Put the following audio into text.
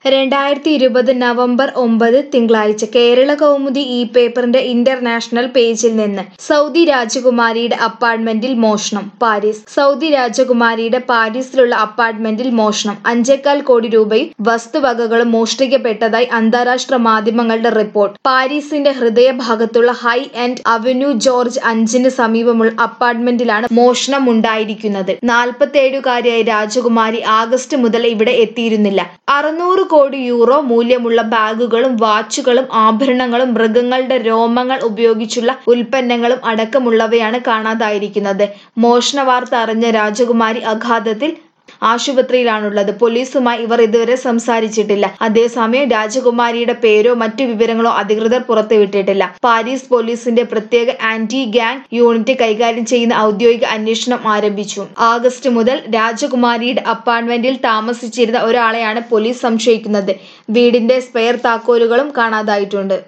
രണ്ടായിരത്തി ഇരുപത് നവംബർ ഒമ്പത് തിങ്കളാഴ്ച കേരള കൗമുദി ഈ പേപ്പറിന്റെ ഇന്റർനാഷണൽ പേജിൽ നിന്ന് സൗദി രാജകുമാരിയുടെ അപ്പാർട്ട്മെന്റിൽ മോഷണം പാരീസ് സൗദി രാജകുമാരിയുടെ പാരീസിലുള്ള അപ്പാർട്ട്മെന്റിൽ മോഷണം അഞ്ചേക്കാൽ കോടി രൂപയും വസ്തുവകകളും മോഷ്ടിക്കപ്പെട്ടതായി അന്താരാഷ്ട്ര മാധ്യമങ്ങളുടെ റിപ്പോർട്ട് പാരീസിന്റെ ഹൃദയഭാഗത്തുള്ള ഹൈ എൻഡ് അവന്യൂ ജോർജ് അഞ്ചിന് സമീപമുള്ള അപ്പാർട്ട്മെന്റിലാണ് മോഷണം ഉണ്ടായിരിക്കുന്നത് നാൽപ്പത്തേഴുകാരിയായ രാജകുമാരി ആഗസ്റ്റ് മുതൽ ഇവിടെ എത്തിയിരുന്നില്ല അറുന്നൂറ് കോടി യൂറോ മൂല്യമുള്ള ബാഗുകളും വാച്ചുകളും ആഭരണങ്ങളും മൃഗങ്ങളുടെ രോമങ്ങൾ ഉപയോഗിച്ചുള്ള ഉൽപ്പന്നങ്ങളും അടക്കമുള്ളവയാണ് കാണാതായിരിക്കുന്നത് മോഷണ വാർത്ത അറിഞ്ഞ രാജകുമാരി അഗാധത്തിൽ ആശുപത്രിയിലാണുള്ളത് പോലീസുമായി ഇവർ ഇതുവരെ സംസാരിച്ചിട്ടില്ല അതേസമയം രാജകുമാരിയുടെ പേരോ മറ്റു വിവരങ്ങളോ അധികൃതർ പുറത്തുവിട്ടിട്ടില്ല പാരീസ് പോലീസിന്റെ പ്രത്യേക ആന്റി ഗ്യാങ് യൂണിറ്റ് കൈകാര്യം ചെയ്യുന്ന ഔദ്യോഗിക അന്വേഷണം ആരംഭിച്ചു ആഗസ്റ്റ് മുതൽ രാജകുമാരിയുടെ അപ്പാർട്ട്മെന്റിൽ താമസിച്ചിരുന്ന ഒരാളെയാണ് പോലീസ് സംശയിക്കുന്നത് വീടിന്റെ സ്പെയർ താക്കോലുകളും കാണാതായിട്ടുണ്ട്